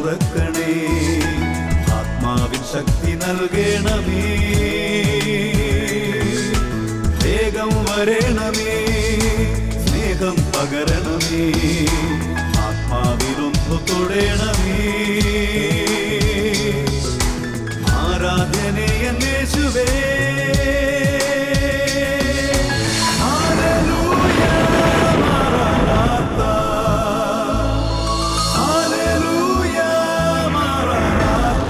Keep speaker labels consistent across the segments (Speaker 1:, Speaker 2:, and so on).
Speaker 1: തുറക്കണേ ആത്മാവിൻ ശക്തി നൽകണമേ വേഗം വരണമേ സ്നേഹം പകരണമേ ആത്മാവിലൊന്നു തൊടണമേ ആരാധനയേശുവേ ഹല്ലേലൂയ മാറാനാത്ത ഹല്ലേലൂയ മാറാനാത്ത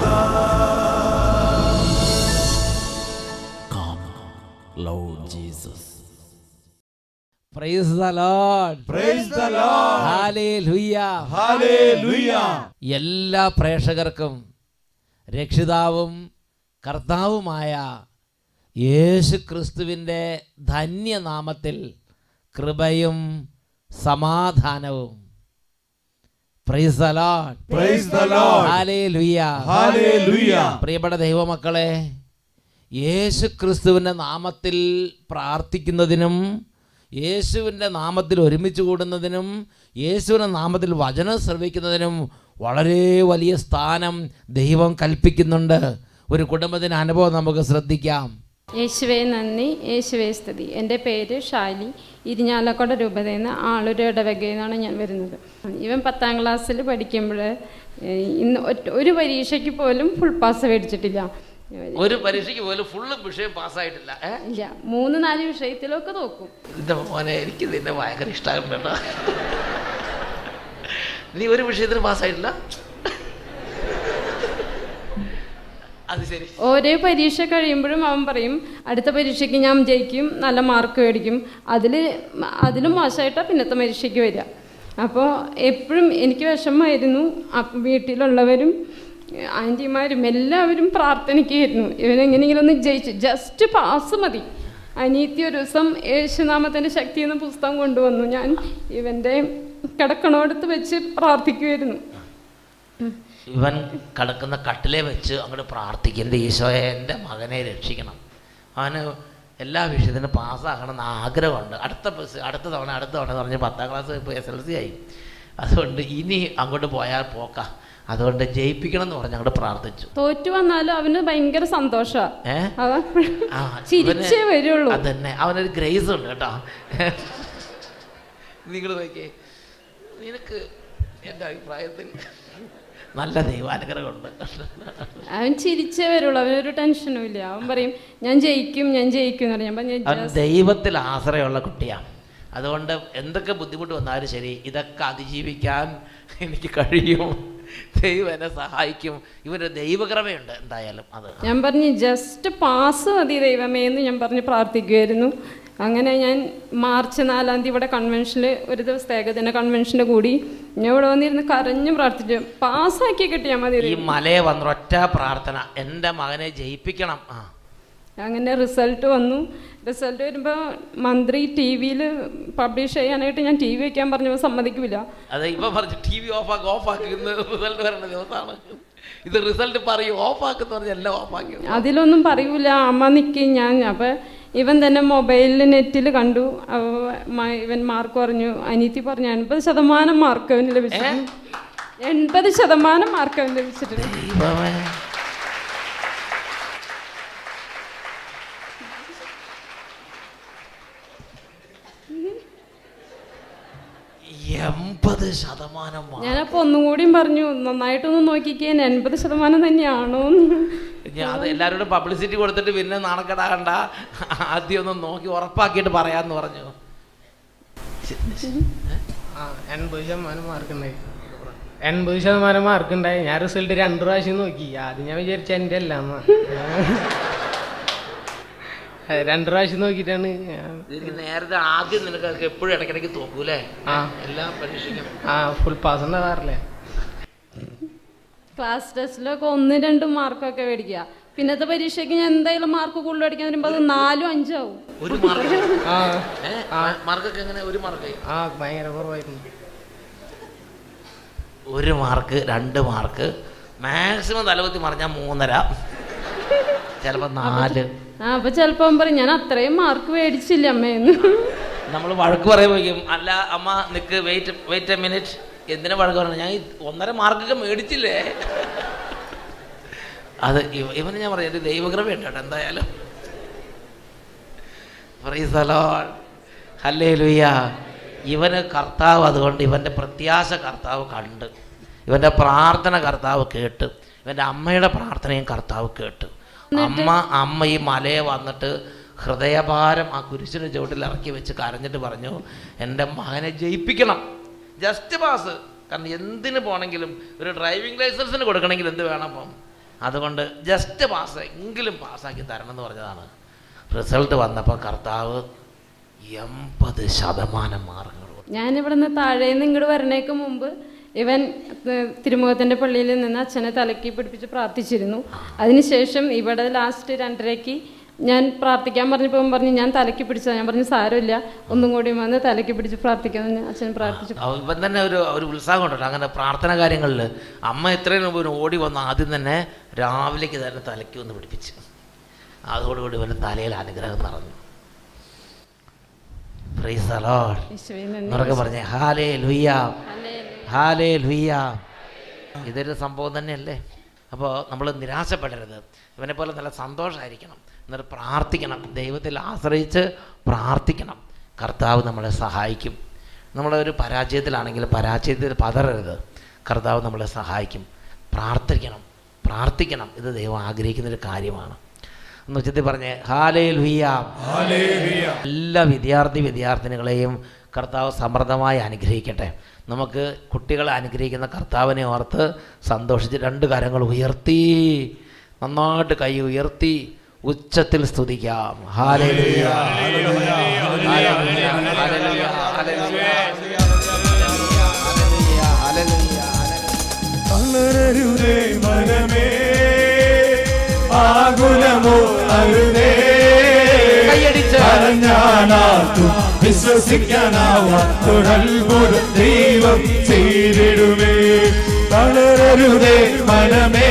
Speaker 2: Come, Lord Jesus. Praise the Lord.
Speaker 1: Praise the Lord.
Speaker 2: Hallelujah.
Speaker 1: ഹല്ലേലൂയ
Speaker 2: എല്ലാ പ്രേക്ഷകർക്കും രക്ഷിതാവും കർത്താവുമായ യേശു ക്രിസ്തുവിൻ്റെ ധന്യനാമത്തിൽ കൃപയും സമാധാനവും praise the Lord.
Speaker 1: Praise the Lord.
Speaker 2: Hallelujah.
Speaker 1: ഹല്ലേലൂയ
Speaker 2: പ്രിയപ്പെട്ട ദൈവമക്കളെ യേശു ക്രിസ്തുവിൻ്റെ നാമത്തിൽ പ്രാർത്ഥിക്കുന്നതിനും യേശുവിൻ്റെ നാമത്തിൽ ഒരുമിച്ച് കൂടുന്നതിനും യേശുവിൻ്റെ നാമത്തിൽ വചനം ശ്രവിക്കുന്നതിനും വളരെ വലിയ സ്ഥാനം ദൈവം കൽപ്പിക്കുന്നുണ്ട് ഒരു കുടുംബത്തിൻ്റെ അനുഭവം നമുക്ക് ശ്രദ്ധിക്കാം
Speaker 3: യേശുവേ നന്ദി യേശുവേ സ്തുതി എൻ്റെ പേര് ഷാലി ഇരിഞ്ഞാലക്കുട രൂപതയിൽ നിന്ന് ആളൊരു ഇടവകയിൽ നിന്നാണ് ഞാൻ വരുന്നത് ഇവൻ പത്താം ക്ലാസ്സിൽ പഠിക്കുമ്പോൾ ഇന്ന് ഒറ്റ- ഒരു പരീക്ഷയ്ക്ക് പോലും ഫുൾ പാസ് മേടിച്ചിട്ടില്ല
Speaker 2: ഒരു പരീക്ഷയ്ക്ക് പോലും ഫുള്ള് വിഷയം പാസ്സായിട്ടില്ല ഏ
Speaker 3: ഇല്ല മൂന്ന് നാല് വിഷയത്തിലൊക്കെ നോക്കും
Speaker 2: എൻ്റെ മോനെ എനിക്ക് നിന്നെ ഭയങ്കര ഇഷ്ടമാകും കേട്ടോ നീ ഒരു വിഷയത്തിന് പാസ്സായിട്ടില്ല അത് ശരി
Speaker 3: ഓരോ പരീക്ഷ കഴിയുമ്പോഴും അവൻ പറയും അടുത്ത പരീക്ഷയ്ക്ക് ഞാൻ ജയിക്കും നല്ല മാർക്ക് മേടിക്കും അതിൽ അതിലും മോശമായിട്ടാണ് പിന്നത്തെ പരീക്ഷയ്ക്ക് വരിക അപ്പോൾ എപ്പോഴും എനിക്ക് വിഷമമായിരുന്നു അപ്പം വീട്ടിലുള്ളവരും ആൻറ്റിമാരും എല്ലാവരും പ്രാർത്ഥനയ്ക്കായിരുന്നു ഇവനെങ്ങനെയെങ്കിലും ഒന്ന് ജയിച്ചു ജസ്റ്റ് പാസ് മതി അനീത്തി ഒരു ദിവസം യേശുനാമത്തിൻ്റെ ശക്തി എന്ന പുസ്തകം കൊണ്ടുവന്നു ഞാൻ ഇവൻ്റെ കിടക്കണോടത്ത് വെച്ച് പ്രാർത്ഥിക്കുമായിരുന്നു
Speaker 2: ഇവൻ കിടക്കുന്ന കട്ടിലെ വെച്ച് അങ്ങോട്ട് പ്രാർത്ഥിക്കും എൻ്റെ ഈശോയെ എൻ്റെ മകനെ രക്ഷിക്കണം അവന് എല്ലാ വിഷയത്തിനും പാസ്സാകണം എന്ന് ആഗ്രഹമുണ്ട് അടുത്ത ബസ് അടുത്ത തവണ അടുത്ത തവണ എന്ന് പറഞ്ഞ് പത്താം ക്ലാസ് ഇപ്പോൾ എസ് എൽ സി ആയി അതുകൊണ്ട് ഇനി അങ്ങോട്ട് പോയാൽ പോക്ക അതുകൊണ്ട് ജയിപ്പിക്കണം എന്ന് പറഞ്ഞ് അങ്ങോട്ട് പ്രാർത്ഥിച്ചു
Speaker 3: തോറ്റു വന്നാലും അവന് ഭയങ്കര സന്തോഷമാണ്
Speaker 2: ഏ
Speaker 3: അവൻ
Speaker 2: ആ,
Speaker 3: ചിരിച്ചേ
Speaker 2: ഇവന്
Speaker 3: വരുള്ളൂ
Speaker 2: അതന്നെ അവനൊരു ഗ്രേസ് ഉണ്ട് കേട്ടോ നിങ്ങൾ നോക്കിയേ നിനക്ക് എൻ്റെ അഭിപ്രായത്തിൽ നല്ല ദൈവാനുഗ്രഹമുണ്ട്
Speaker 3: അവൻ ചിരിച്ചേ വരുള്ളൂ അവനൊരു ടെൻഷനും ഇല്ല അവൻ പറയും ഞാൻ ജയിക്കും ഞാൻ ജയിക്കും എന്ന് പറയും ഞാൻ പറഞ്ഞു
Speaker 2: അവൻ ദൈവത്തിൽ ആശ്രയമുള്ള കുട്ടിയാണ് അതുകൊണ്ട് എന്തൊക്കെ ബുദ്ധിമുട്ട് വന്നാലും ശരി ഇതൊക്കെ അതിജീവിക്കാൻ എനിക്ക് കഴിയും ദൈവം എന്നെ സഹായിക്കും ഇവൻ്റെ ദൈവകൃപയുണ്ട് എന്തായാലും അത്
Speaker 3: ഞാൻ പറഞ്ഞു ജസ്റ്റ് പാസ് മതി ദൈവമേ എന്ന് ഞാൻ പറഞ്ഞ് പ്രാർത്ഥിക്കുമായിരുന്നു അങ്ങനെ ഞാൻ മാർച്ച് നാലാം തീയതി ഇവിടെ കൺവെൻഷനിൽ ഒരു ദിവസത്തെ ഏകദിന കൺവെൻഷന് കൂടി ഞാൻ ഇവിടെ വന്നിരുന്ന് കരഞ്ഞു പ്രാർത്ഥിച്ചു പാസ്സാക്കി കിട്ടിയാൽ മതി
Speaker 2: ഈ മലയെ വന്നൊറ്റ പ്രാർത്ഥന എൻ്റെ മകനെ ജയിപ്പിക്കണം ആ
Speaker 3: അങ്ങനെ റിസൾട്ട് വന്നു റിസൾട്ട് വരുമ്പോൾ മന്ത്രി ടി വിയിൽ പബ്ലിഷ് ചെയ്യാനായിട്ട് ഞാൻ ടി വി വയ്ക്കാൻ പറഞ്ഞപ്പോൾ സമ്മതിക്കില്ല
Speaker 2: അത് ഇപ്പൊ പറഞ്ഞു ടി വി ഓഫാക്കി ഓഫാക്കി ഇന്ന് റിസൾട്ട് വരേണ്ട ദിവസമാണ് ഇത് റിസൾട്ട് പറയും ഓഫാക്കുന്ന പറഞ്ഞ എല്ലാം ഓഫാക്കി
Speaker 3: അതിലൊന്നും പറയൂല അമ്മ നിൽക്കി ഞാൻ അപ്പം ഇവൻ തന്നെ മൊബൈലിൽ നെറ്റിൽ കണ്ടു അവ മ- ഇവൻ മാർക്ക് പറഞ്ഞു അനീതി പറഞ്ഞു എൺപത് ശതമാനം മാർക്ക് അവന് ലഭിച്ചിട്ടുണ്ട് എൺപത് ശതമാനം മാർക്ക് അവന് ലഭിച്ചിട്ടുണ്ട്
Speaker 2: ദൈവമേ എൺപത് ശതമാനം mark.
Speaker 3: ഞാനപ്പോൾ ഒന്നും കൂടിയും പറഞ്ഞു നന്നായിട്ടൊന്ന് നോക്കിക്കേ എൺപത് ശതമാനം തന്നെയാണോ എന്ന്
Speaker 2: ഞാൻ അത് എല്ലാവരോടും പബ്ലിസിറ്റി കൊടുത്തിട്ട് പിന്നെ നാണക്കെടാകണ്ട ആദ്യം ഒന്ന് നോക്കി ഉറപ്പാക്കിയിട്ട് പറയാന്ന് പറഞ്ഞു
Speaker 4: ആ എൺപത് ശതമാനം മാർക്ക് ഉണ്ടായി എൺപത് ശതമാനം മാർക്ക് ഉണ്ടായി ഞാൻ റിസൾട്ട് രണ്ടു പ്രാവശ്യം നോക്കി ആദ്യം ഞാൻ വിചാരിച്ച എൻ്റെ അല്ല എന്നാ രണ്ടു പ്രാവശ്യം നോക്കിയിട്ടാണ് ഞാൻ
Speaker 2: എനിക്ക് നേരത്തെ ആദ്യം നിനക്ക് എപ്പോഴും ഇടയ്ക്കിടയ്ക്ക് തോക്കൂലേ
Speaker 4: ആ.
Speaker 2: എല്ലാ പരീക്ഷയ്ക്കും
Speaker 4: ആ ഫുൾ പാസ് ഉണ്ടാവാറില്ലേ
Speaker 3: ക്ലാസ് ടെസ്റ്റിലൊക്കെ ഒന്ന് രണ്ടും മാർക്കൊക്കെ മേടിക്കുക പിന്നത്തെ പരീക്ഷയ്ക്ക് ഞാൻ എന്തായാലും മാർക്ക് കൂടുതൽ അടിക്കാൻ വരുമ്പോൾ അത് നാലും അഞ്ചാവും
Speaker 2: ഒരു മാർക്ക്
Speaker 4: ആ
Speaker 2: മാർക്കൊക്കെ എങ്ങനെ ഒരു മാർക്ക്
Speaker 4: ആ ഭയങ്കര കുറവായിരുന്നു
Speaker 2: ഒരു മാർക്ക് രണ്ട് മാർക്ക് മാക്സിമം തലകുത്തി മറിഞ്ഞാൽ മൂന്നര ചിലപ്പോൾ നാല്
Speaker 3: ആ അപ്പൊ ചിലപ്പോ അവൻ പറയും ഞാൻ അത്രയും മാർക്ക് മേടിച്ചില്ല അമ്മേന്ന്
Speaker 2: നമ്മൾ വഴക്ക് പറയുമ്പോഴേക്കും അല്ല അമ്മ നിക്ക് വെയിറ്റ് വെയിറ്റ് എ മിനിറ്റ് എന്തിനാ വഴക്ക് പറഞ്ഞു ഞാൻ ഈ ഒന്നര മാർക്കൊക്കെ മേടിച്ചില്ലേ അത് ഇവ- ഇവന് ഞാൻ പറഞ്ഞു എൻ്റെ ദൈവകൃപ ഉണ്ട് കേട്ടോ എന്തായാലും ഹല്ലേ ലുയ്യ ഇവന് കർത്താവ് അതുകൊണ്ട് ഇവൻ്റെ പ്രത്യാശ കർത്താവ് കണ്ട് ഇവൻ്റെ പ്രാർത്ഥന കർത്താവ് കേട്ട് ഇവൻ്റെ അമ്മയുടെ പ്രാർത്ഥനയും കർത്താവ് കേട്ട് അമ്മ അമ്മ ഈ മലയെ വന്നിട്ട് ഹൃദയഭാരം ആ കുരിശിന് ചുവട്ടിൽ ഇറക്കി വെച്ച് കരഞ്ഞിട്ട് പറഞ്ഞു എൻ്റെ മകനെ ജയിപ്പിക്കണം ജസ്റ്റ് പാസ് കാരണം എന്തിന് പോകണമെങ്കിലും ഒരു ഡ്രൈവിംഗ് ലൈസൻസിന് കൊടുക്കണമെങ്കിൽ എന്ത് വേണം അപ്പം അതുകൊണ്ട് ജസ്റ്റ് പാസ് എങ്കിലും പാസ്സാക്കി തരണം എന്ന് പറഞ്ഞതാണ് റിസൾട്ട് വന്നപ്പോൾ കർത്താവ് എൺപത് ശതമാനം മാർക്കുകൾ കൊടുത്തു.
Speaker 3: ഞാൻ ഇവിടുന്ന് താഴേന്ന് ഇങ്ങോട്ട് വരണേക്ക് മുമ്പ് ഇവൻ ഏഹ്, തിരുമുഖത്തിന്റെ പള്ളിയിൽ നിന്ന് അച്ഛനെ തലക്കി പിടിപ്പിച്ച് പ്രാർത്ഥിച്ചിരുന്നു അതിനുശേഷം ഇവിടെ ലാസ്റ്റ് രണ്ടരയ്ക്ക് ഞാൻ പ്രാർത്ഥിക്കാൻ പറഞ്ഞപ്പോൾ അവൻ പറഞ്ഞു ഞാൻ തലക്കി പിടിച്ചതാ ഞാൻ പറഞ്ഞു സാരമില്ല ഒന്നും കൂടി വന്ന് തലക്കി പിടിച്ച് പ്രാർത്ഥിക്കാമെന്ന് അച്ഛൻ പ്രാർത്ഥിച്ചു
Speaker 2: ആ, ഇവൻ തന്നെ ഒരു ഒരു ഉത്സാഹം ഉണ്ടല്ലോ അങ്ങനെ പ്രാർത്ഥന കാര്യങ്ങളിൽ അമ്മ എത്രയും മുമ്പ് ഇവന് ഓടി വന്ന് ആദ്യം തന്നെ രാവിലേക്ക് തന്നെ തലയ്ക്ക് ഒന്ന് പിടിപ്പിച്ച് അതോടുകൂടി ഇവൻ്റെ തലയിൽ അനുഗ്രഹം നിറഞ്ഞു Praise the Lord.
Speaker 3: യേശുവേ നന്ദി.
Speaker 2: എന്നൊക്കെ പറഞ്ഞേ ഹാലേ ലുയ്യ
Speaker 3: ഹല്ലേലൂയ.
Speaker 2: ഹാലേ ലുയ്യ ഇതൊരു സംഭവം തന്നെയല്ലേ അപ്പോൾ നമ്മൾ നിരാശപ്പെടരുത് ഇവനെ പോലെ നല്ല സന്തോഷമായിരിക്കണം എന്നിട്ട് പ്രാർത്ഥിക്കണം ദൈവത്തിൽ ആശ്രയിച്ച് പ്രാർത്ഥിക്കണം കർത്താവ് നമ്മളെ സഹായിക്കും നമ്മളൊരു പരാജയത്തിലാണെങ്കിൽ പരാജയത്തിൽ പതറരുത് കർത്താവ് നമ്മളെ സഹായിക്കും പ്രാർത്ഥിക്കണം പ്രാർത്ഥിക്കണം ഇത് ദൈവം ആഗ്രഹിക്കുന്നൊരു കാര്യമാണ് എന്ന് ഉച്ചത്തിൽ പറഞ്ഞേ ഹാലേ ലുയ്യ എല്ലാ വിദ്യാർത്ഥി വിദ്യാർത്ഥിനികളെയും കർത്താവ് സമൃദ്ധമായി അനുഗ്രഹിക്കട്ടെ നമുക്ക് കുട്ടികളെ അനുഗ്രഹിക്കുന്ന കർത്താവിനെ ഓർത്ത് സന്തോഷിച്ച് രണ്ട് കരങ്ങൾ ഉയർത്തി നന്നായിട്ട് കൈ ഉയർത്തി ഉച്ചത്തിൽ സ്തുതിക്കാം ഹാലേലൂയ. ഹാലേലൂയ. ഹാലേലൂയ. ഹാലേലൂയ. ഹാലേലൂയ. ഹാലേലൂയ.
Speaker 1: തളരരുതേ മനമേ ആകുലമോ അരുതേ
Speaker 2: കൈയടിച്ച്.
Speaker 1: അറിഞ്ഞാലാർക്കും വിശ്വസിക്കാനാവാത്തൊരത്ഭുതം ദൈവം ചെയ്തിടുമേ തളരരുതേ മനമേ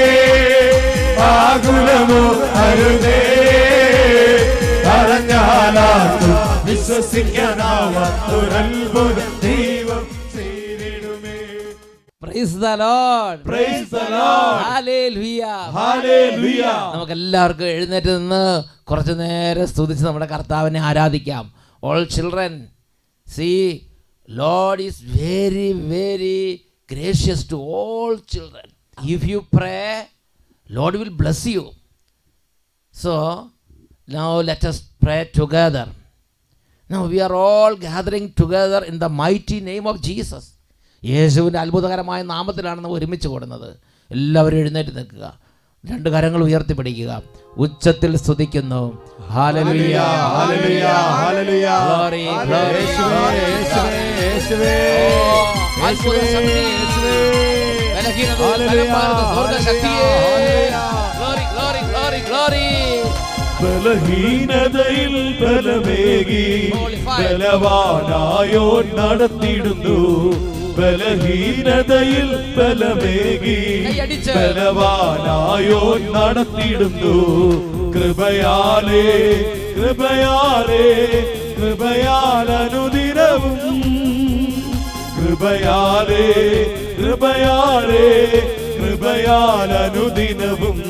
Speaker 1: ആകുലമോ അരുതേ അറിഞ്ഞാലാർക്കും വിശ്വസിക്കാനാവാത്തൊരത്ഭുതം ദൈവം ചെയ്തിടുമേ
Speaker 2: Praise the Lord.
Speaker 1: Praise the Lord.
Speaker 2: Hallelujah.
Speaker 1: Hallelujah.
Speaker 2: നമുക്ക് എല്ലാവർക്കും എഴുന്നേറ്റ് നിന്ന് കുറച്ചു നേരം സ്തുതിച്ച് നമ്മുടെ കർത്താവിനെ ആരാധിക്കാം all children see Lord is very very gracious to all children if you pray Lord will bless you so now let us pray together Now we are all gathering together in the mighty name of Jesus. യേശുവിൻ്റെ അത്ഭുതകരമായ നാമത്തിലാണ് നമ്മൾ ഒരുമിച്ച് കൂടുന്നത് എല്ലാവരും എഴുന്നേറ്റ് നിൽക്കുക രണ്ട് കരങ്ങൾ ഉയർത്തിപ്പിടിക്കുക ഉച്ചത്തിൽ സ്തുതിക്കുന്നു ഹാലലുയ
Speaker 1: ഹാലലുയ, ഹാലലുയ.
Speaker 2: Glory, glory,
Speaker 1: യേശുവേ, യേശുവേ, യേശുവേ.
Speaker 2: അത്ഭുത ശക്തി, ബലഹീനതയിൽ
Speaker 1: ഹാലലുയ,
Speaker 2: ബലം പകരുന്ന സ്വർഗ്ഗശക്തിയെ.
Speaker 1: ഹാലലുയ.
Speaker 2: Glory, glory, glory, glory.
Speaker 1: ബലഹീനതയിൽ ബലമേകി ബലവാനായോ നടത്തിയിടുന്നു ബലഹീനതയിൽ ബലമേകി
Speaker 2: കൈയടിച്ച്.
Speaker 1: ബലവാനായോ നടത്തിയിടുന്നു കൃപയാലേ കൃപയാലേ കൃപയാൽ അനുദിനവും കൃപയാലേ കൃപയാലേ കൃപയാൽ അനുദിനവും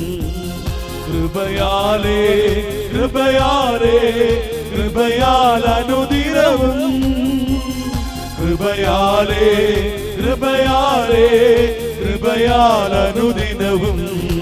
Speaker 1: കൃപയാലേ കൃപയാലേ കൃപയാൽ അനുദിനവും കൃപയാലേ കൃപയാലേ കൃപയാൽ അനുദിനവും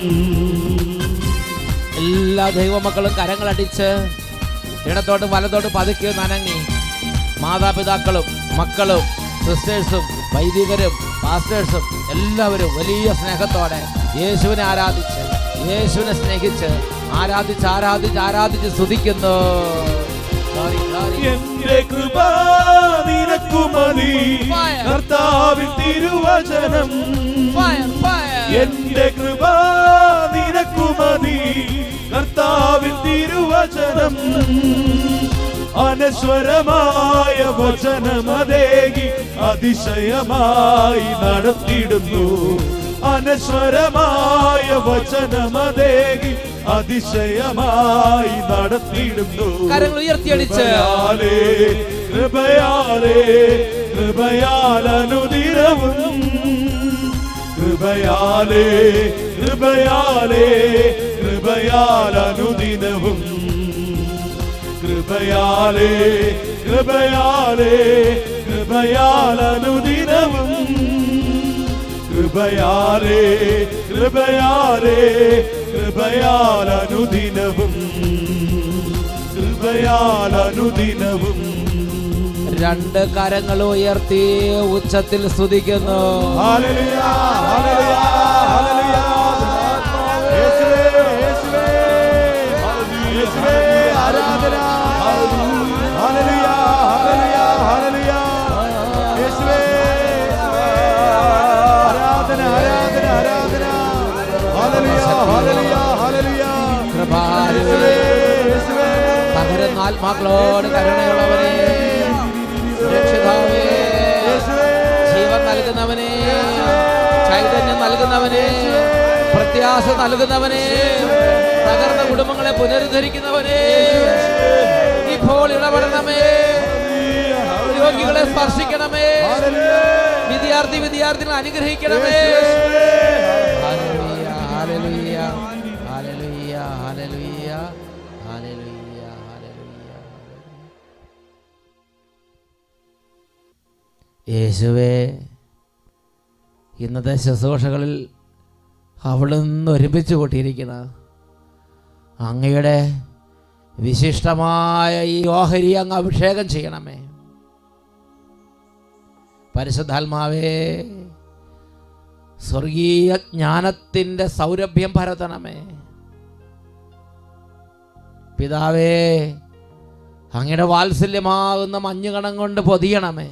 Speaker 2: എല്ലാ ദൈവമക്കളും കരങ്ങളടിച്ച് ഇടത്തോട്ട് വലത്തോട്ട് പതുക്കെ നനങ്ങി മാതാപിതാക്കളും മക്കളും സിസ്റ്റേഴ്സും വൈദികരും പാസ്റ്റേഴ്സും എല്ലാവരും വലിയ സ്നേഹത്തോടെ യേശുവിനെ ആരാധിച്ച് യേശുവിനെ സ്നേഹിച്ച് ആരാധിച്ച് ആരാധിച്ച് ആരാധിച്ച് സ്തുതിക്കുന്നു Glory, glory.
Speaker 1: എന്റെ കൃപ നിനക്കു മതി
Speaker 2: Fire.
Speaker 1: കർത്താവിൻ തിരുവചനം
Speaker 2: Fire, fire.
Speaker 1: എന്റെ കൃപ നിനക്കു മതി കർത്താവിൻ തിരുവചനം അനശ്വരമായ വചനമതേകി അതിശയമായി നടത്തിയിടുന്നു അനശ്വരമായ വചനമതേകി അതിശയമായി നടത്തിയിടുന്നു
Speaker 2: കരങ്ങൾ ഉയർത്തിയടിച്ച്
Speaker 1: കൃപയാലേ കൃപയാലേ കൃപയാൽ അനുദിനവും കൃപയാലേ കൃപയാലേ കൃപയാൽ അനുദിനവും കൃപയാലേ കൃപയാലേ കൃപയാൽ അനുദിനവും കൃപയാലേ കൃപയാലേ കൃപയാൽ അനുദിനവും കൃപയാൽ അനുദിനവും
Speaker 5: രണ്ട് കരങ്ങൾ ഉയർത്തി ഉച്ചത്തിൽ സ്തുതിക്കുന്നു
Speaker 1: ഹല്ലേലൂയ ഹല്ലേലൂയ ഹല്ലേലൂയ യേശുവേ യേശുവേ യേശുവേ ആരാധന ഹല്ലേലൂയ ഹല്ലേലൂയ ഹല്ലേലൂയ യേശുവേ ആരാധന ആരാധന ആരാധന ഹല്ലേലൂയ ഹല്ലേലൂയ ഹല്ലേലൂയ യേശുവേ യേശുവേ
Speaker 5: പകരുന്ന ആത്മാക്കളോട് കരുണയുള്ളവനെ രക്ഷിതാവേ ജീവൻ നൽകുന്നവനെ ചൈതന്യം നൽകുന്നവനെ പ്രത്യാശ നൽകുന്നവനെ തകർന്ന കുടുംബങ്ങളെ പുനരുദ്ധരിക്കുന്നവനെ ഇപ്പോൾ ഇടപെടണമേ രോഗികളെ സ്പർശിക്കണമേ വിദ്യാർത്ഥി വിദ്യാർത്ഥികളെ അനുഗ്രഹിക്കണമേ ഹല്ലേലൂയ, ഹല്ലേലൂയ, ഹല്ലേലൂയ, ഹല്ലേലൂയ, ഹല്ലേലൂയ, ഹല്ലേലൂയ. യേശുവേ ഇന്നത്തെ ശുശ്രൂഷകളിൽ അവിടുന്ന് ഒരുമിച്ച് കൂട്ടിയിരിക്കുന്ന അങ്ങയുടെ വിശിഷ്ടമായ ഈ ഓഹരി അങ്ങ് അഭിഷേകം ചെയ്യണമേ പരിശുദ്ധാത്മാവേ സ്വർഗീയ ജ്ഞാനത്തിൻ്റെ സൗരഭ്യം പരത്തണമേ പിതാവേ അങ്ങയുടെ വാത്സല്യമാകുന്ന മഞ്ഞുകണം കൊണ്ട് പൊതിയണമേ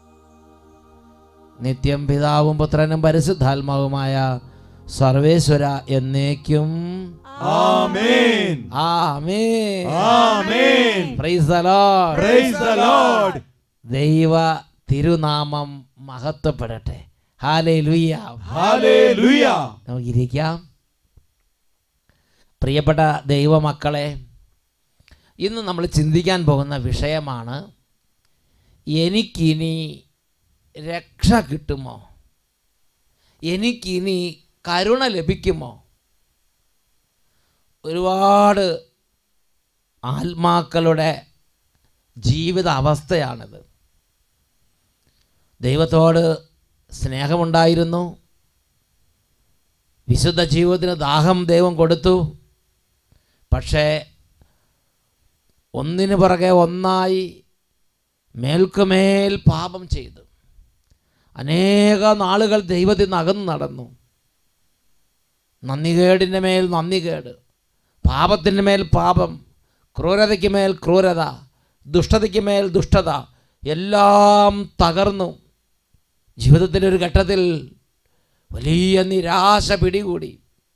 Speaker 5: നിത്യം പിതാവും പുത്രനും പരിശുദ്ധാത്മാവുമായ സർവേശ്വര എന്നേക്കും
Speaker 1: ആമേൻ
Speaker 5: ആമേൻ
Speaker 1: ആമേൻ
Speaker 5: praise the Lord
Speaker 1: praise the Lord
Speaker 5: ദൈവ തിരുനാമം മഹത്വപ്പെടട്ടെ ഹാലേലുയ്യ
Speaker 1: ഹല്ലേലൂയ
Speaker 5: നമുക്കിരിക്കാം പ്രിയപ്പെട്ട ദൈവമക്കളെ ഇന്ന് നമ്മൾ ചിന്തിക്കാൻ പോകുന്ന വിഷയമാണ് എനിക്കിനി രക്ഷ കിട്ടുമോ എനിക്കിനി കരുണ ലഭിക്കുമോ ഒരുപാട് ആത്മാക്കളുടെ ജീവിത അവസ്ഥയാണിത് ദൈവത്തോട് സ്നേഹമുണ്ടായിരുന്നു വിശുദ്ധ ജീവിതത്തിന് ദാഹം ദൈവം കൊടുത്തു പക്ഷേ ഒന്നിനു പുറകെ ഒന്നായി മേൽക്കുമേൽ പാപം ചെയ്തു അനേക നാളുകൾ ദൈവത്തിൽ നിന്ന് അകന്നു നടന്നു നന്ദികേടിൻ്റെ മേൽ നന്ദികേട് പാപത്തിൻ്റെ മേൽ പാപം ക്രൂരതയ്ക്ക് മേൽ ക്രൂരത ദുഷ്ടതയ്ക്ക് മേൽ ദുഷ്ടത എല്ലാം തകർന്നു ജീവിതത്തിൻ്റെ ഒരു ഘട്ടത്തിൽ വലിയ നിരാശ പിടികൂടി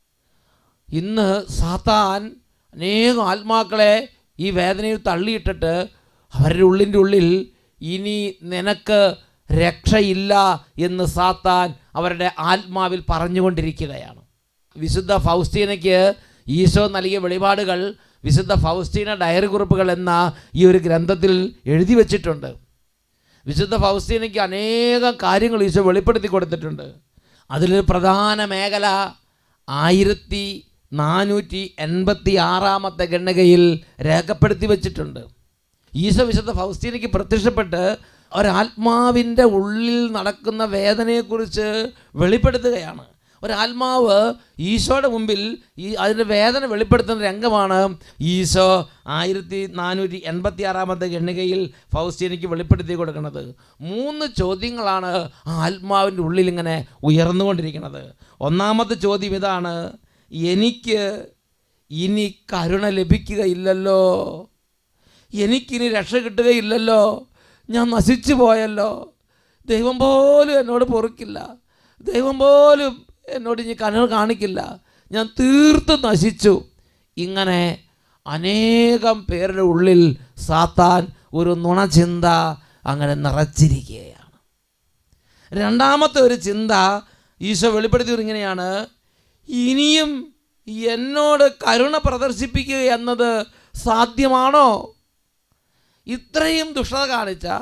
Speaker 5: ഇന്ന് സാത്താൻ അനേകം ആത്മാക്കളെ ഈ വേദനയിൽ തള്ളിയിട്ടിട്ട് അവരുടെ ഉള്ളിൻ്റെ ഉള്ളിൽ ഇനി നിനക്ക് രക്ഷയില്ല എന്ന് സാത്താൻ അവരുടെ ആത്മാവിൽ പറഞ്ഞുകൊണ്ടിരിക്കുകയാണ് വിശുദ്ധ ഫൗസ്റ്റീനയ്ക്ക് ഈശോ നൽകിയ വെളിപാടുകൾ വിശുദ്ധ ഫൗസ്റ്റീന ഡയറി കുറിപ്പുകൾ എന്ന ഈ ഒരു ഗ്രന്ഥത്തിൽ എഴുതി വച്ചിട്ടുണ്ട് വിശുദ്ധ ഫൗസ്റ്റീനയ്ക്ക് അനേകം കാര്യങ്ങൾ ഈശോ വെളിപ്പെടുത്തി കൊടുത്തിട്ടുണ്ട് അതിലൊരു പ്രധാന മേഖല ആയിരത്തി നാനൂറ്റി എൺപത്തി ആറാമത്തെ ഗണ്ണികയിൽ രേഖപ്പെടുത്തി വച്ചിട്ടുണ്ട് ഈശോ വിശുദ്ധ ഫൗസ്റ്റീനയ്ക്ക് പ്രത്യക്ഷപ്പെട്ട് ഒരാത്മാവിൻ്റെ ഉള്ളിൽ നടക്കുന്ന വേദനയെക്കുറിച്ച് വെളിപ്പെടുത്തുകയാണ് ഒരാത്മാവ് ഈശോയുടെ മുമ്പിൽ ഈ അതിൻ്റെ വേദന വെളിപ്പെടുത്തുന്ന രംഗമാണ് ഈശോ ആയിരത്തി നാനൂറ്റി എൺപത്തി ആറാമത്തെ ഗണ്ണികയിൽ ഫൗസ്റ്റീനയ്ക്ക് വെളിപ്പെടുത്തി കൊടുക്കുന്നത് മൂന്ന് ചോദ്യങ്ങളാണ് ആ ആത്മാവിൻ്റെ ഉള്ളിൽ ഇങ്ങനെ ഉയർന്നുകൊണ്ടിരിക്കുന്നത് ഒന്നാമത്തെ ചോദ്യം ഇതാണ് എനിക്ക് ഇനി കരുണ ലഭിക്കുകയില്ലല്ലോ എനിക്കിനി രക്ഷ കിട്ടുകയില്ലല്ലോ ഞാൻ നശിച്ചു പോയല്ലോ ദൈവം പോലും എന്നോട് പൊറുക്കില്ല ദൈവം പോലും എന്നോട് ഇനി കരുണ കാണിക്കില്ല ഞാൻ തീർത്തും നശിച്ചു ഇങ്ങനെ അനേകം പേരുടെ ഉള്ളിൽ സാത്താൻ ഒരു നുണചിന്ത അങ്ങനെ നിറച്ചിരിക്കുകയാണ് രണ്ടാമത്തെ ഒരു ചിന്ത ഈശോ വെളിപ്പെടുത്തിയത് ഇങ്ങനെയാണ് ഇനിയും എന്നോട് കരുണ പ്രദർശിപ്പിക്കുക എന്നത് സാധ്യമാണോ ഇത്രയും ദുഷ്ടത കാണിച്ച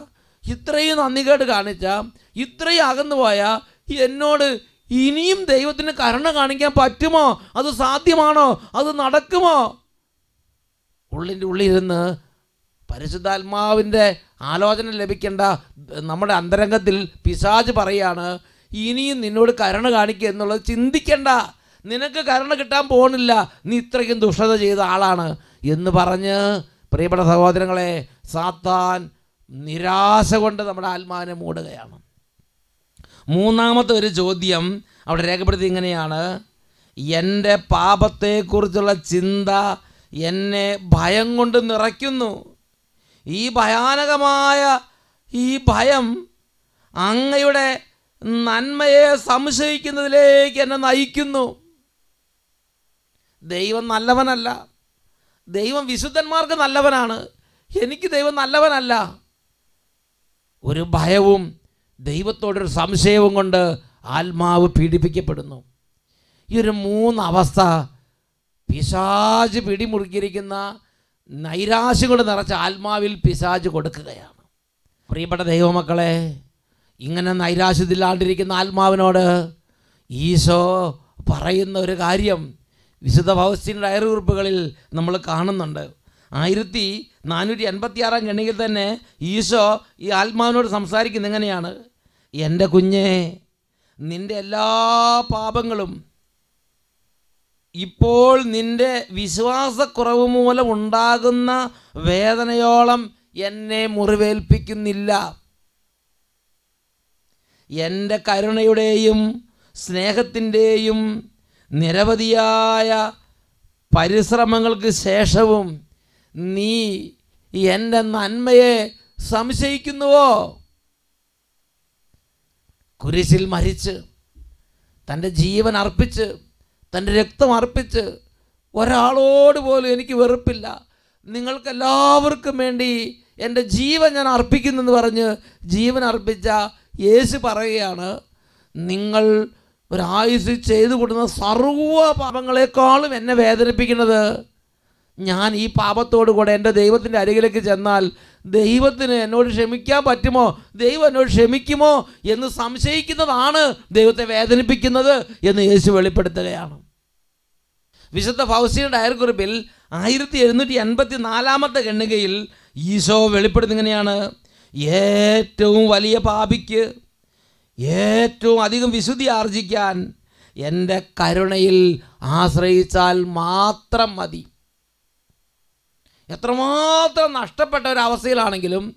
Speaker 5: ഇത്രയും നന്ദികേട് കാണിച്ച ഇത്രയും അകന്നു പോയ എന്നോട് ഇനിയും ദൈവത്തിന് കരുണ കാണിക്കാൻ പറ്റുമോ അത് സാധ്യമാണോ അത് നടക്കുമോ ഉള്ളിൻ്റെ ഉള്ളിലിരുന്ന് പരിശുദ്ധാത്മാവിൻ്റെ ആലോചന ലഭിക്കേണ്ട നമ്മുടെ അന്തരംഗത്തിൽ പിശാജ് പറയാണ് ഇനിയും നിന്നോട് കരുണ കാണിക്കുക എന്നുള്ളത് ചിന്തിക്കണ്ട നിനക്ക് കരുണ കിട്ടാൻ പോകുന്നില്ല നീ ഇത്രയ്ക്കും ദുഷ്ടത ചെയ്ത ആളാണ് എന്ന് പറഞ്ഞ് പ്രിയപ്പെട്ട സഹോദരങ്ങളെ സാത്താൻ നിരാശ കൊണ്ട് നമ്മുടെ ആത്മാവിനെ മൂടുകയാണ് മൂന്നാമത്തെ ഒരു ചോദ്യം അവിടെ രേഖപ്പെടുത്തി ഇങ്ങനെയാണ് എൻ്റെ പാപത്തെക്കുറിച്ചുള്ള ചിന്ത എന്നെ ഭയം കൊണ്ട് നിറയ്ക്കുന്നു ഈ ഭയാനകമായ ഈ ഭയം അങ്ങയുടെ നന്മയെ സംശയിക്കുന്നതിലേക്ക് എന്നെ നയിക്കുന്നു ദൈവം നല്ലവനല്ല ദൈവം വിശുദ്ധന്മാർക്ക് നല്ലവനാണ് എനിക്ക് ദൈവം നല്ലവനല്ല ഒരു ഭയവും ദൈവത്തോടൊരു സംശയവും കൊണ്ട് ആത്മാവ് പീഡിപ്പിക്കപ്പെടുന്നു ഈ ഒരു മൂന്ന് അവസ്ഥ പിശാജ് പിടിമുറുക്കിയിരിക്കുന്ന നൈരാശ്യം കൊണ്ട് നിറച്ച ആത്മാവിൽ പിശാജ് കൊടുക്കുകയാണ് പ്രിയപ്പെട്ട ദൈവമക്കളെ ഇങ്ങനെ നൈരാശ്യത്തിലാണ്ടിരിക്കുന്ന ആത്മാവിനോട് ഈശോ പറയുന്ന ഒരു കാര്യം വിശുദ്ധ ഭൗസ്റ്റിൻ ഡയറി കുറിപ്പുകളിൽ നമ്മൾ കാണുന്നുണ്ട് ആയിരത്തി നാനൂറ്റി എൺപത്തി ആറാം ഗണിയിൽ തന്നെ ഈശോ ഈ ആത്മാവിനോട് സംസാരിക്കുന്നത് എങ്ങനെയാണ് എൻ്റെ കുഞ്ഞെ നിൻ്റെ എല്ലാ പാപങ്ങളും ഇപ്പോൾ നിന്റെ വിശ്വാസക്കുറവ് മൂലം ഉണ്ടാകുന്ന വേദനയോളം എന്നെ മുറിവേൽപ്പിക്കുന്നില്ല എൻ്റെ കരുണയുടെയും സ്നേഹത്തിൻ്റെയും നിരവധിയായ പരിശ്രമങ്ങൾക്ക് ശേഷവും നീ എൻ്റെ നന്മയെ സംശയിക്കുന്നുവോ കുരിശിൽ മരിച്ച് തൻ്റെ ജീവൻ അർപ്പിച്ച് തൻ്റെ രക്തം അർപ്പിച്ച് ഒരാളോട് പോലും എനിക്ക് വെറുപ്പില്ല നിങ്ങൾക്കെല്ലാവർക്കും വേണ്ടി എൻ്റെ ജീവൻ ഞാൻ അർപ്പിക്കുന്നെന്ന് പറഞ്ഞ് ജീവൻ അർപ്പിച്ച യേശു പറയുകയാണ് നിങ്ങൾ ഒരായുസ് ചെയ്തു കൊടുക്കുന്ന സർവ്വ പാപങ്ങളെക്കാളും എന്നെ വേദനിപ്പിക്കുന്നത് ഞാൻ ഈ പാപത്തോടു കൂടെ എൻ്റെ ദൈവത്തിൻ്റെ അരികിലേക്ക് ചെന്നാൽ ദൈവത്തിന് എന്നോട് ക്ഷമിക്കാൻ പറ്റുമോ ദൈവം എന്നോട് ക്ഷമിക്കുമോ എന്ന് സംശയിക്കുന്നതാണ് ദൈവത്തെ വേദനിപ്പിക്കുന്നത് എന്ന് യേശു വെളിപ്പെടുത്തുകയാണ് വിശുദ്ധ ഫൗസിയുടെ ഡയറി കുറിപ്പിൽ ആയിരത്തി എഴുന്നൂറ്റി എൺപത്തി നാലാമത്തെ ഖണ്ഡികയിൽ ഈശോ വെളിപ്പെടുത്തിങ്ങനെയാണ് ഏറ്റവും വലിയ പാപിക്ക് ഏറ്റവും അധികം വിശുദ്ധി ആർജിക്കാൻ എൻ്റെ കരുണയിൽ ആശ്രയിച്ചാൽ മാത്രം മതി എത്രമാത്രം നഷ്ടപ്പെട്ട ഒരവസ്ഥയിലാണെങ്കിലും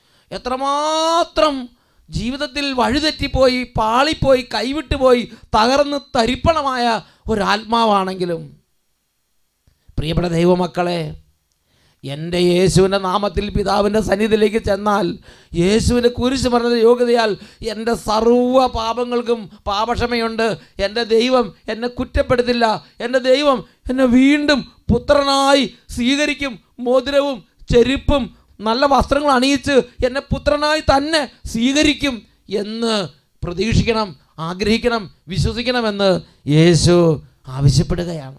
Speaker 5: എത്രമാത്രം ജീവിതത്തിൽ വഴിതെറ്റിപ്പോയി പാളിപ്പോയി കൈവിട്ടുപോയി തകർന്ന് തരിപ്പണമായ ഒരാത്മാവാണെങ്കിലും പ്രിയപ്പെട്ട ദൈവമക്കളെ എൻ്റെ യേശുവിൻ്റെ നാമത്തിൽ പിതാവിൻ്റെ സന്നിധിയിലേക്ക് ചെന്നാൽ യേശുവിൻ്റെ കുരിശ് പറഞ്ഞ യോഗ്യതയാൽ എൻ്റെ സർവ്വ പാപങ്ങൾക്കും പാപക്ഷമയുണ്ട് എൻ്റെ ദൈവം എന്നെ കുറ്റപ്പെടുത്തില്ല എൻ്റെ ദൈവം എന്നെ വീണ്ടും പുത്രനായി സ്വീകരിക്കും മോതിരവും ചെരുപ്പും നല്ല വസ്ത്രങ്ങൾ അണിയിച്ച് എന്നെ പുത്രനായി തന്നെ സ്വീകരിക്കും എന്ന് പ്രതീക്ഷിക്കണം ആഗ്രഹിക്കണം വിശ്വസിക്കണമെന്ന് യേശു ആവശ്യപ്പെടുകയാണ്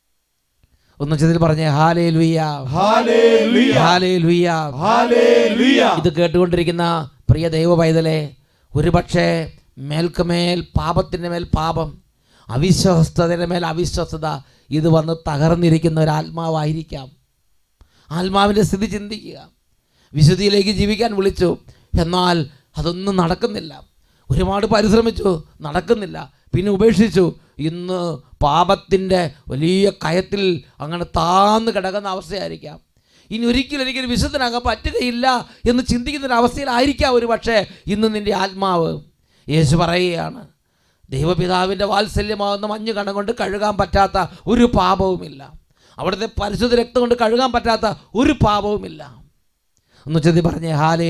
Speaker 5: ഒന്ന് ചെതിൽ പറഞ്ഞേ ഹാലേ ലുയ്യ
Speaker 1: ഹല്ലേലൂയ
Speaker 5: ഹാലേ ലുയ്യ
Speaker 1: ഹല്ലേലൂയ
Speaker 5: ഇത് കേട്ടുകൊണ്ടിരിക്കുന്ന പ്രിയ ദൈവ പൈതലെ ഒരുപക്ഷെ മേൽക്കുമേൽ പാപത്തിൻ്റെ മേൽ പാപം അവിശ്വസ്തതയുടെ മേൽ അവിശ്വസ്തത ഇത് വന്ന് തകർന്നിരിക്കുന്ന ഒരു ആത്മാവായിരിക്കാം ആത്മാവിൻ്റെ സ്ഥിതി ചിന്തിക്കുക വിശുദ്ധിയിലേക്ക് ജീവിക്കാൻ വിളിച്ചു എന്നാൽ അതൊന്നും നടക്കുന്നില്ല ഒരുപാട് പരിശ്രമിച്ചു നടക്കുന്നില്ല പിന്നെ ഉപേക്ഷിച്ചു ഇന്ന് പാപത്തിൻ്റെ വലിയ കയത്തിൽ അങ്ങനെ താന്ന് കിടക്കുന്ന അവസ്ഥയായിരിക്കാം ഇനി ഒരിക്കലും എനിക്കൊരു വിശുദ്ധനാകാൻ പറ്റുകയില്ല എന്ന് ചിന്തിക്കുന്ന ഒരു അവസ്ഥയിലായിരിക്കാം ഒരു പക്ഷേ ഇന്ന് നിൻ്റെ ആത്മാവ് യേശു പറയുകയാണ് ദൈവപിതാവിൻ്റെ വാത്സല്യമാകുന്ന മഞ്ഞ് കണം കൊണ്ട് കഴുകാൻ പറ്റാത്ത ഒരു പാപവുമില്ല അവിടുത്തെ പരിശുദ്ധ രക്തം കൊണ്ട് കഴുകാൻ പറ്റാത്ത ഒരു പാപവുമില്ല ഒന്ന് ചെതി പറഞ്ഞേ ഹാലേ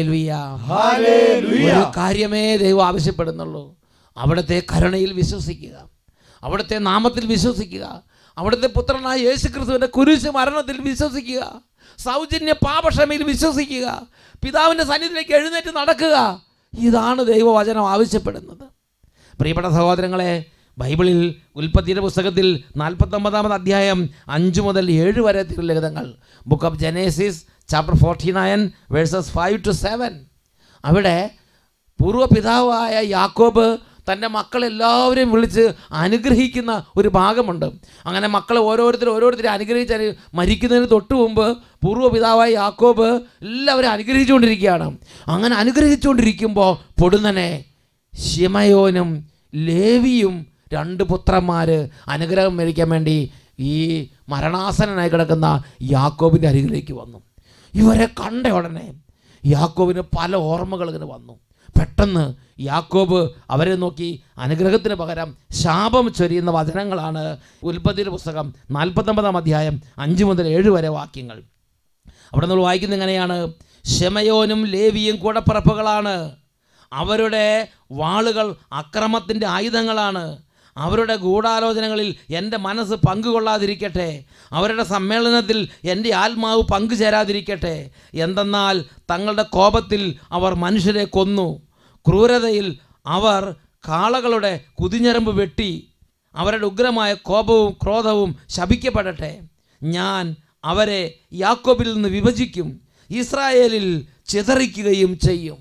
Speaker 1: ഹല്ലേലൂയ
Speaker 5: ഒരു കാര്യമേ ദൈവം ആവശ്യപ്പെടുന്നുള്ളൂ അവിടുത്തെ കരുണയിൽ വിശ്വസിക്കുക അവിടുത്തെ നാമത്തിൽ വിശ്വസിക്കുക അവിടുത്തെ പുത്രനായ യേശു ക്രിസ്തുവിൻ്റെ കുരിശ് മരണത്തിൽ വിശ്വസിക്കുക സൗജന്യ പാപക്ഷമയിൽ വിശ്വസിക്കുക പിതാവിൻ്റെ സന്നിധിയിലേക്ക് എഴുന്നേറ്റ് നടക്കുക ഇതാണ് ദൈവവചനം ആവശ്യപ്പെടുന്നത് പ്രിയപ്പെട്ട സഹോദരങ്ങളെ ബൈബിളിൽ ഉൽപ്പത്തിയുടെ പുസ്തകത്തിൽ നാൽപ്പത്തൊമ്പതാമത് അധ്യായം അഞ്ച് മുതൽ ഏഴ് വരെ തിരുലിഖിതങ്ങൾ book of Genesis chapter forty nine verses five to seven അവിടെ പൂർവ്വപിതാവായ യാക്കോബ് തൻ്റെ മക്കളെല്ലാവരെയും വിളിച്ച് അനുഗ്രഹിക്കുന്ന ഒരു ഭാഗമുണ്ട് അങ്ങനെ മക്കളെ ഓരോരുത്തരും ഓരോരുത്തരും അനുഗ്രഹിച്ച് അനു- മരിക്കുന്നതിന് തൊട്ട് മുമ്പ് പൂർവ്വപിതാവായ യാക്കോബ് എല്ലാവരും അനുഗ്രഹിച്ചുകൊണ്ടിരിക്കുകയാണ് അങ്ങനെ അനുഗ്രഹിച്ചുകൊണ്ടിരിക്കുമ്പോൾ പൊടുന്നനെ ശിമയോനും ലേവിയും രണ്ട് പുത്രന്മാർ അനുഗ്രഹം മേടിക്കാൻ വേണ്ടി ഈ മരണാസനായി കിടക്കുന്ന യാക്കോബിൻ്റെ അരികിലേക്ക് വന്നു ഇവരെ കണ്ട ഉടനെ യാക്കോബിന് പല ഓർമ്മകൾ ഇങ്ങനെ വന്നു പെട്ടെന്ന് യാക്കോബ് അവരെ നോക്കി അനുഗ്രഹത്തിന് പകരം ശാപം ചൊരിയുന്ന വചനങ്ങളാണ് ഉൽപ്പത്തിയുടെ പുസ്തകം നാൽപ്പത്തൊമ്പതാം അധ്യായം അഞ്ച് മുതൽ ഏഴ് വരെ വാക്യങ്ങൾ അവിടെ നമ്മൾ വായിക്കുന്നത് എങ്ങനെയാണ് ശമയോനും ലേവിയും കൂടപ്പിറപ്പുകളാണ് അവരുടെ വാളുകൾ അക്രമത്തിൻ്റെ ആയുധങ്ങളാണ് അവരുടെ ഗൂഢാലോചനകളിൽ എൻ്റെ മനസ്സ് പങ്കുകൊള്ളാതിരിക്കട്ടെ അവരുടെ സമ്മേളനത്തിൽ എൻ്റെ ആത്മാവ് പങ്കുചേരാതിരിക്കട്ടെ എന്തെന്നാൽ തങ്ങളുടെ കോപത്തിൽ അവർ മനുഷ്യരെ കൊന്നു ക്രൂരതയിൽ അവർ കാളകളുടെ കുതിഞ്ഞരമ്പ് വെട്ടി അവരുടെ ഉഗ്രമായ കോപവും ക്രോധവും ശപിക്കപ്പെടട്ടെ ഞാൻ അവരെ യാക്കോബിൽ നിന്ന് വിഭജിക്കും ഇസ്രായേലിൽ ചിതറിക്കുകയും ചെയ്യും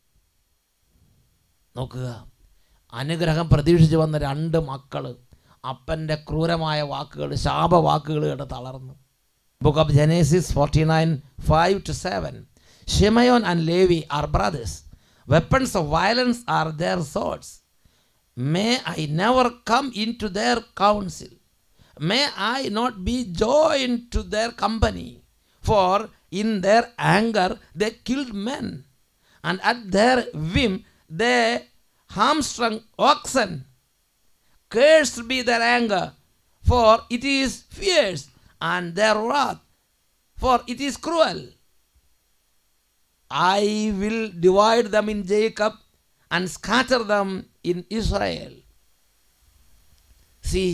Speaker 5: നോക്കുക അനുഗ്രഹം പ്രതീക്ഷിച്ച് വന്ന രണ്ട് മക്കൾ അപ്പൻ്റെ ക്രൂരമായ വാക്കുകൾ ശാപവാക്കുകൾ കേട്ട് തളർന്നു book of Genesis forty nine five to seven Simeon and Levi are brothers weapons of violence are their swords may I never come into their council may I not be join to their company for in their anger they killed men and at their whim they hamstrung oxen. Cursed be their anger, for it is fierce, and their wrath, for it is cruel. I will divide them in Jacob and scatter them in Israel. See,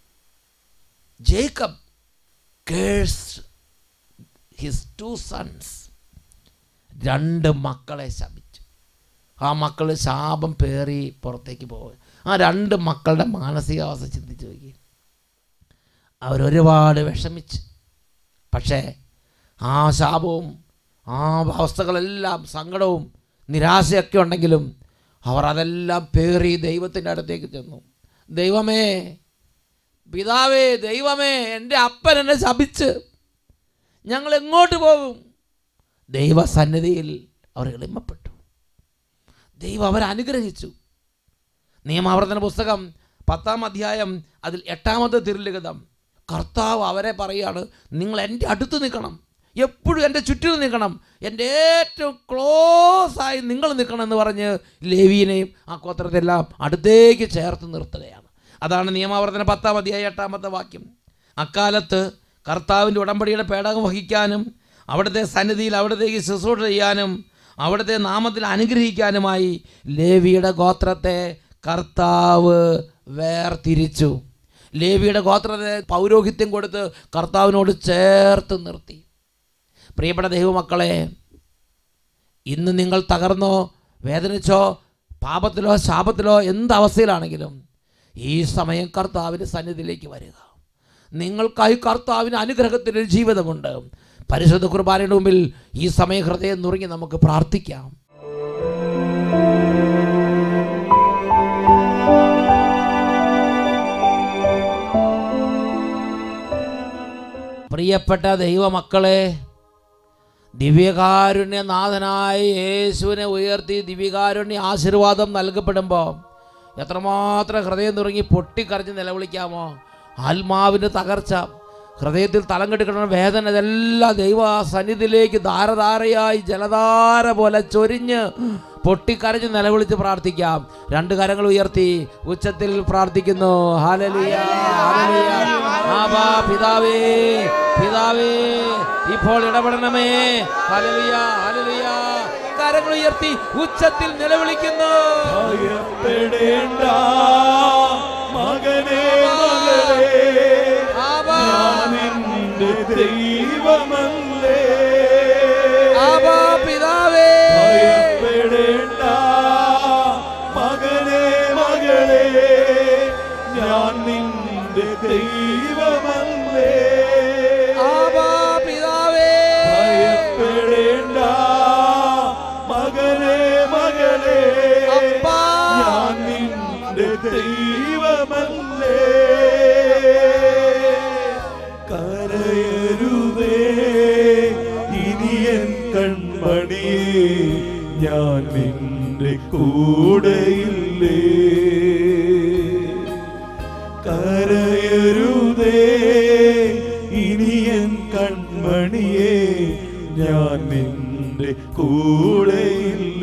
Speaker 5: Jacob cursed his two sons. രണ്ട് മക്കളെ ശപിച്ചു ആ മക്കൾ ശാപം പേറി പുറത്തേക്ക് പോകും ആ രണ്ട് മക്കളുടെ മാനസികാവസ്ഥ ചിന്തിച്ച് നോക്കി അവരൊരുപാട് വിഷമിച്ച് പക്ഷേ ആ ശാപവും ആ അവസ്ഥകളെല്ലാം സങ്കടവും നിരാശയൊക്കെ ഉണ്ടെങ്കിലും അവർ അതെല്ലാം പേറി ദൈവത്തിൻ്റെ അടുത്തേക്ക് ചെന്നു ദൈവമേ പിതാവേ ദൈവമേ എൻ്റെ അപ്പൻ എന്നെ ശപിച്ച് ഞങ്ങൾ എങ്ങോട്ട് പോകും ദൈവസന്നിധിയിൽ അവർ എളിമപ്പെട്ടു ദൈവം അവരെ അനുഗ്രഹിച്ചു നിയമാവർത്തന പുസ്തകം പത്താം അധ്യായം അതിൽ എട്ടാമത്തെ തിരുലിഖിതം കർത്താവ് അവരെ പറയാണ് നിങ്ങൾ എൻ്റെ അടുത്ത് നിൽക്കണം എപ്പോഴും എൻ്റെ ചുറ്റിലും നിൽക്കണം എൻ്റെ ഏറ്റവും ക്ലോസ് ആയി നിങ്ങൾ നിൽക്കണം എന്ന് പറഞ്ഞ് ലേവീനെയും ആ ഗോത്രത്തെല്ലാം അടുത്തേക്ക് ചേർത്ത് നിർത്തുകയാണ് അതാണ് നിയമാവർത്തന പത്താം അധ്യായം എട്ടാമത്തെ വാക്യം അക്കാലത്ത് കർത്താവിൻ്റെ ഉടമ്പടിയുടെ പേടകം വഹിക്കാനും അവിടുത്തെ സന്നിധിയിൽ അവിടത്തേക്ക് ശുശ്രൂഷ ചെയ്യാനും അവിടുത്തെ നാമത്തിൽ അനുഗ്രഹിക്കാനുമായി ലേവിയുടെ ഗോത്രത്തെ കർത്താവ് വേർതിരിച്ചു ലേവിയുടെ ഗോത്രത്തെ പൗരോഹിത്യം കൊടുത്ത് കർത്താവിനോട് ചേർത്ത് നിർത്തി പ്രിയപ്പെട്ട ദൈവമക്കളെ ഇന്ന് നിങ്ങൾ തകർന്നോ വേദനിച്ചോ പാപത്തിലോ ശാപത്തിലോ എന്ത് അവസ്ഥയിലാണെങ്കിലും ഈ സമയം കർത്താവിൻ്റെ സന്നിധിയിലേക്ക് വരിക നിങ്ങൾക്കായി കർത്താവിന് അനുഗ്രഹത്തിൻ്റെ ഒരു ജീവിതമുണ്ട് പരിശുദ്ധ കുർബാനയുടെ മുമ്പിൽ ഈ സമയം ഹൃദയം നുറുങ്ങി നമുക്ക് പ്രാർത്ഥിക്കാം പ്രിയപ്പെട്ട ദൈവമക്കളെ ദിവ്യകാരുണ്യനാഥനായ യേശുവിനെ ഉയർത്തി ദിവ്യകാരുണ്യ ആശീർവാദം നൽകപ്പെടുമ്പോൾ എത്രമാത്രം ഹൃദയം നുറുങ്ങി പൊട്ടിക്കരഞ്ഞ് നിലവിളിക്കാമോ ആത്മാവിൻ്റെ തകർച്ച ഹൃദയത്തിൽ തലം കെടുക്കുന്ന വേദന ഇതെല്ലാം ദൈവ സന്നിധിയിലേക്ക് ധാരധാരയായി ജലധാര പോലെ ചൊരിഞ്ഞ് പൊട്ടിക്കരഞ്ഞ് നിലവിളിച്ച് പ്രാർത്ഥിക്കാം രണ്ട് കരങ്ങൾ ഉയർത്തി ഉച്ചത്തിൽ പ്രാർത്ഥിക്കുന്നു ഹാലലിയ ഹാലലിയ ആബാ പിതാവേ പിതാവേ ഇപ്പോൾ ഇടപെടണമേ ഹാലലിയ ഹാലലിയ കരങ്ങൾ ഉയർത്തി ഉച്ചത്തിൽ നിലവിളിക്കുന്നു
Speaker 1: ഭയപ്പെടേണ്ട മകനെ മകളെ
Speaker 5: ആബാ
Speaker 1: നിന്റെ ദൈവമല്ലേ
Speaker 5: ആബാ പിതാവേ
Speaker 1: ഭയപ്പെടേണ്ട മകനെ മകളെ ഞാൻ നിന്റെ ദൈവമല്ലേ
Speaker 5: ആബാ പിതാവേ
Speaker 1: ഭയപ്പെടേണ്ട മകനെ കരയരുതേ ഇനിയൻ കൺമണിയേ ഞാൻ നിന്റെ കൂടെയില്ലേ